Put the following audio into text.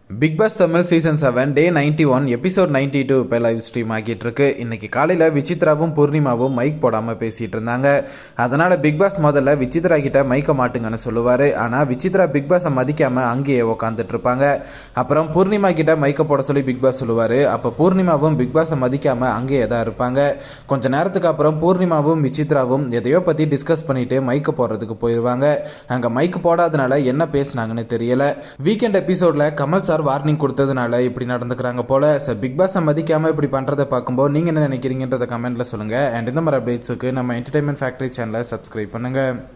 big Boss Tamil season seven day ninety one episode ninety two இப்போ live stream ஆகிட்டு இருக்கு இன்னைக்கு காலையில் விசித்ராவும் பூர்ணிமாவும் மைக் போடாமல் பேசிட்டு இருந்தாங்க அதனால பிக் பாஸ் முதல்ல விசித்ரா கிட்ட மைக்க மாட்டுங்கன்னு சொல்லுவாரு ஆனால் விசித்ரா பிக் பாஸை மதிக்காம அங்கேயே உக்காந்துட்டு இருப்பாங்க அப்புறம் பூர்ணிமா கிட்ட மைக்க போட சொல்லி பிக் பாஸ் சொல்லுவாரு அப்போ பூர்ணிமாவும் பிக் பாஸை மதிக்காம அங்கேயே தான் இருப்பாங்க கொஞ்ச நேரத்துக்கு அப்புறம் பூர்ணிமாவும் விசித்ராவும் எதையோ பற்றி டிஸ்கஸ் பண்ணிட்டு மைக்க போடுறதுக்கு போயிடுவாங்க அங்கே மைக் போடாதனால என்ன பேசுனாங்கன்னு தெரியல வீக்கெண்ட் எபிசோட்ல கமல் சார் வார்னிங் கொடுத்ததுனால இப்படி நடந்துக்கிறாங்க போல ஸோ பிக் பாஸை மதிக்காம இப்படி பண்றதை பார்க்கும்போது நீங்க என்ன நினைக்கிறீங்கன்றத கமெண்ட்ல சொல்லுங்க அண்ட் இந்த மாதிரி அப்டேட்ஸுக்கு நம்ம என்டர்டைன்மெண்ட் ஃபேக்டரி சேனலை சப்ஸ்கிரைப் பண்ணுங்க